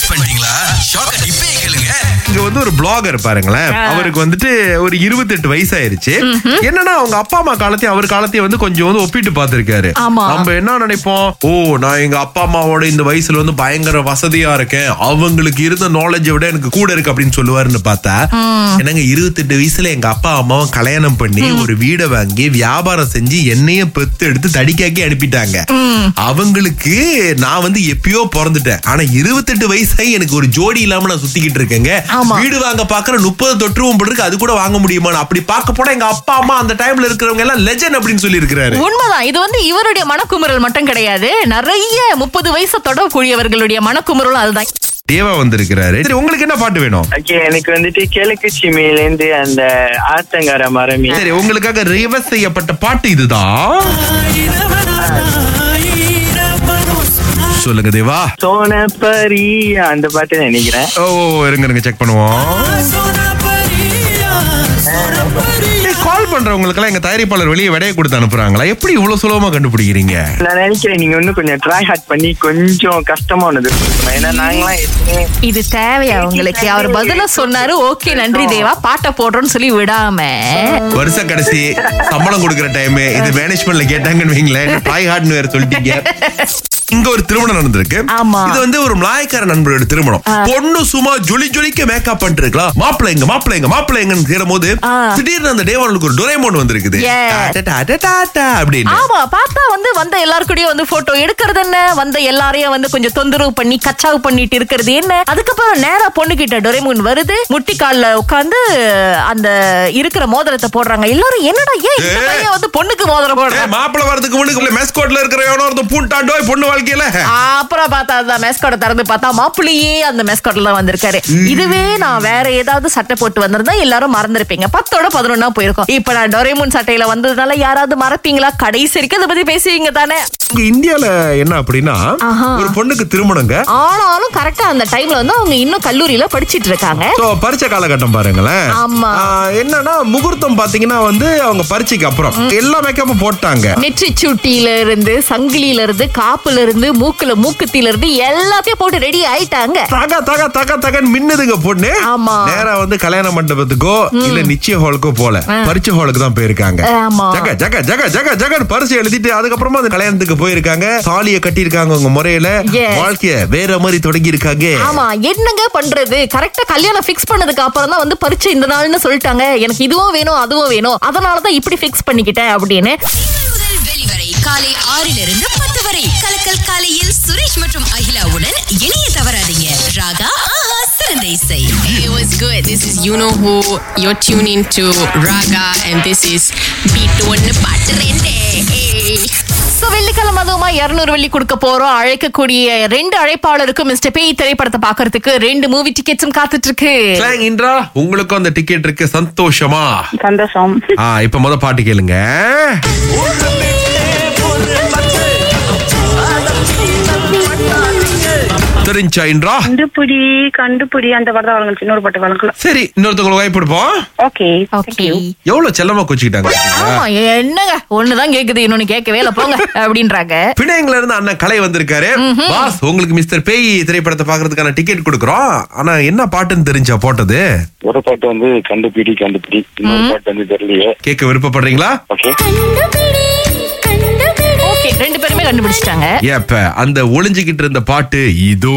Miss பண்ணிட்டீங்களா ஷாக்க இப்பயே கேளுங்க இங்க வந்து ஒரு பிளாகர் பாருங்களேன் அவருக்கு வந்துட்டு ஒரு இருபத்தெட்டு வயசு ஆயிருச்சு என்னன்னா அவங்க அப்பா அம்மா காலத்தையும் அவர் காலத்தையும் வந்து கொஞ்சம் வந்து ஒப்பிட்டு பார்த்திருக்காரு ஆமா. நம்ம என்ன நினைப்போம் ஓ நான் எங்க அப்பா அம்மாவோட இந்த வயசுல வந்து பயங்கர வசதியா இருக்கேன் அவங்களுக்கு இருந்த நாலேஜை விட எனக்கு கூட இருக்கு அப்படின்னு சொல்லுவாருன்னு பார்த்தா என்னங்க இருபத்தெட்டு வயசுல எங்க அப்பா அம்மாவும் கல்யாணம் பண்ணி ஒரு வீடை வாங்கி வியாபாரம் செஞ்சு என்னையும் பெத்து எடுத்து தடிக்காக்கி அனுப்பிட்டாங்க அவங்களுக்கு நான் வந்து எப்பயோ பிறந்துட்டேன் ஆனா இருபத்தெட்டு வயசாகி எனக்கு ஒரு ஜோடி இல்லாம நான் சுத்திக்கிட்டு இருக்கேங்க ஆமா. வீடு வாங்க பாக்குற முப்பது தொற்றுவும் இருக்கு அது கூட வாங்க முடியுமா அப்படி பார்க்க போனா எங்க அப்பா அம்மா அந்த டைம்ல இருக்கிறவங்க எல்லாம் லெஜண்ட் அப்படின்னு சொல்லி இருக்கிறாரு உண்மைதான் இது வந்து இவருடைய மனக்குமுறல் மட்டும் கிடையாது நிறைய முப்பது வயசு தொடரக்கூடியவர்களுடைய மனக்குமுறலும் அதுதான் தேவா வந்திருக்கிறாரு சரி உங்களுக்கு என்ன பாட்டு வேணும் ஓகே எனக்கு வந்துட்டு கிழக்கு சிமையில இருந்து அந்த ஆத்தங்கர மரமி சரி உங்களுக்காக ரிவர்ஸ் செய்யப்பட்ட பாட்டு இதுதான் சொல்லுங்க தேவா சோனப்பரி அந்த பாட்டு நினைக்கிறேன் ஓ இருங்க இருங்க செக் பண்ணுவோம் கால் பண்றவங்களுக்கு எல்லாம் எங்க தயாரிப்பாளர் வெளியே விடைய கொடுத்து அனுப்புறாங்களா எப்படி இவ்வளவு சுலபமா கண்டுபிடிக்கிறீங்க நான் நினைக்கிறேன் நீங்க இன்னும் கொஞ்சம் ட்ரை ஹார்ட் பண்ணி கொஞ்சம் கஷ்டமானது கொடுக்கணும் ஏன்னா நாங்களாம் எதுவுமே இது தேவையா உங்களுக்கு அவர் பதில சொன்னாரு ஓகே நன்றி தேவா பாட்டை போடுறோம்னு சொல்லி விடாம வருஷ கடைசி சம்பளம் கொடுக்கிற டைம் இது மேனேஜ்மெண்ட்ல கேட்டாங்கன்னு வைங்களேன் ட்ரை ஹார்ட்னு வேற சொல்லிட்டீங்க இங்க ஒரு திருமணம் நடந்திருக்கு ஆமா. இது வந்து ஒரு மலாய்க்கார நண்பரோட திருமணம் பொண்ணு சும்மா ஜொலி ஜொலிக்க மேக்கப் பண்ணிருக்கலாம் மாப்பிள்ளை எங்க மாப்பிள்ளை எங்க மாப்பிள்ளை எங்கன்னு கேட்கும் போது ஆ. திடீர்னு அந்த டேவானுக்கு ஒரு டொரேமோன் வந்திருக்குது Yeah. டாடா, டாடா, டாடா அப்படின்னு ஆமா பார்த்தா வந்து வந்த எல்லாருக்கூடயும் வந்து போட்டோ எடுக்கிறது என்ன வந்த எல்லாரையும் வந்து கொஞ்சம் தொந்தரவு பண்ணி கச்சாவு பண்ணிட்டு இருக்கிறது என்ன அதுக்கப்புறம் நேரா பொண்ணு கிட்ட டொரேமூன் வருது முட்டி கால்ல உட்காந்து அந்த இருக்கிற மோதிரத்தை போடுறாங்க எல்லாரும் என்னடா ஏன் இந்த ஏய். பையன் வந்து பொண்ணுக்கு மோதிரம் ஏய், போடுறான் மாப்பிள்ளை வரதுக்கு முன்னுக்கு மெஸ்கோட்ல இருக்கிற எவனோ ஒருத்தன் பூண்டாண்டோ பொண்ணு வாழ்க்கையில அப்புறம் பார்த்தா அந்த மெஸ்கோட திறந்து பார்த்தா மாப்பிள்ளையே அந்த மெஸ்கோட்ல தான் வந்திருக்காரு இதுவே நான் வேற ஏதாவது சட்டை போட்டு வந்திருந்தா எல்லாரும் மறந்துருப்பீங்க பத்தோட பதினொன்னா போயிருக்கோம் இப்ப நான் டொரேமூன் சட்டையில வந்ததுனால யாராவது மறப்பீங்களா கடைசி வரைக்கும் அதை பத்தி பேசுவீங்க தானே இங்க இந்தியால என்ன அப்படின்னா ஆஹா. ஒரு பொண்ணுக்கு திருமணங்க ஆனாலும் கரெக்டா அந்த டைம்ல வந்து அவங்க இன்னும் கல்லூரியில படிச்சிட்டு இருக்காங்க சோ பரீட்சை காலகட்டம் பாருங்களேன் ஆமா. ஆ, என்னன்னா முகூர்த்தம் பாத்தீங்கன்னா வந்து அவங்க பரீட்சைக்கு அப்புறம் எல்லா மேக்கப்பும் போட்டாங்க நெற்றி சுட்டியில இருந்து சங்கிலியில இருந்து காப்புல இருந்து மூக்குல மூக்குத்தில இருந்து எல்லாத்தையும் போட்டு ரெடி ஆயிட்டாங்க தக தக தக தகன்னு மின்னுதுங்க பொண்ணு ஆமா. நேரா வந்து கல்யாண மண்டபத்துக்கோ இல்ல நிச்சய ஹாலுக்கோ போல பரீட்சை ஹாலுக்கு தான் போயிருக்காங்க ஆமா. ஜக ஜக ஜக ஜக ஜகன் பரிசு எழுதிட்டு அதுக்கப்புறமா அந்த கல்யாணத்துக்கு போயிருக்காங்க தாலியை கட்டியிருக்காங்க உங்க முறையில Yes. வாழ்க்கைய வேற மாதிரி தொடங்கி இருக்காங்க ஆமா என்னங்க பண்றது கரெக்டா கல்யாணம் ஃபிக்ஸ் பண்ணதுக்கு அப்புறம் தான் வந்து பரீட்சை இந்த நாள்னு சொல்லிட்டாங்க எனக்கு இதுவும் வேணும் அதுவும் வேணும் அதனாலதான் இப்படி ஃபிக்ஸ் பண்ணிக்கிட்டேன் அப்படின்னு திங்கள் முதல் வெளிவரை காலை ஆறிலிருந்து பத்து வரை கலக்கல் காலையில் சுரேஷ் மற்றும் அகிலாவுடன் இணைய தவறாதீங்க ராகா ஆஹா சிறந்த இசை It was good. This is You Know Who. You're tuning to Raga, and this is Beat One Part Rende. So வெள்ளிக்கிழமை அதுவுமா இருநூறு வெள்ளி கொடுக்க போறோம் அழைக்கக்கூடிய ரெண்டு அழைப்பாளருக்கும் மிஸ்டர் பேய் திரைப்படத்தை பாக்குறதுக்கு ரெண்டு மூவி டிக்கெட்ஸும் காத்துட்டு இருக்கு கிளாங் இன்றா உங்களுக்கும் அந்த டிக்கெட் இருக்கு சந்தோஷமா சந்தோஷம் ஆ இப்ப முத பாட்டு கேளுங்க தெரிஞ்சா இன்றா கண்டுபிடி கண்டுபிடி அந்த படத்தை வழங்கல் இன்னொரு பாட்டு வழங்கல சரி இன்னொருத்தவங்களுக்கு வாய்ப்பு எடுப்போம் ஓகே ஓகே எவ்வளவு செல்லமா கொச்சிக்கிட்டாங்க பாத்தீங்களா? ஆமா என்னங்க ஒண்ணுதான் கேக்குது இன்னொன்னு கேட்கவே இல்ல போங்க அப்படின்றாங்க பிணையங்கள்ல இருந்து அண்ணன் கலை வந்திருக்காரு பாஸ் உங்களுக்கு மிஸ்டர் பேய் திரைப்படத்தை பாக்குறதுக்கான டிக்கெட் கொடுக்குறோம் ஆனா என்ன பாட்டுன்னு தெரிஞ்சா போட்டது ஒரு பாட்டு வந்து கண்டுபிடி கண்டுபிடி இன்னொரு பாட்டு வந்து தெரியலையே கேட்க விருப்பப்படுறீங்களா ஓகே ஓகே ரெண்டு பேருமே கண்டுபிடிச்சிட்டாங்க ஏப்ப அந்த ஒளிஞ்சுகிட்டு இருந்த பாட்டு இதோ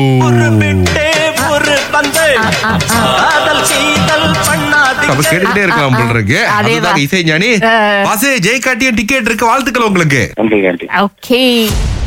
அப்ப கேட்டுக்கிட்டே இருக்கலாம் போல இருக்கு அதேதான். அதுதான் இசை ஞானி ஆ. பாசே ஜெய் காட்டிய டிக்கெட் இருக்கு வாழ்த்துக்கள் உங்களுக்கு நன்றி நன்றி ஓகே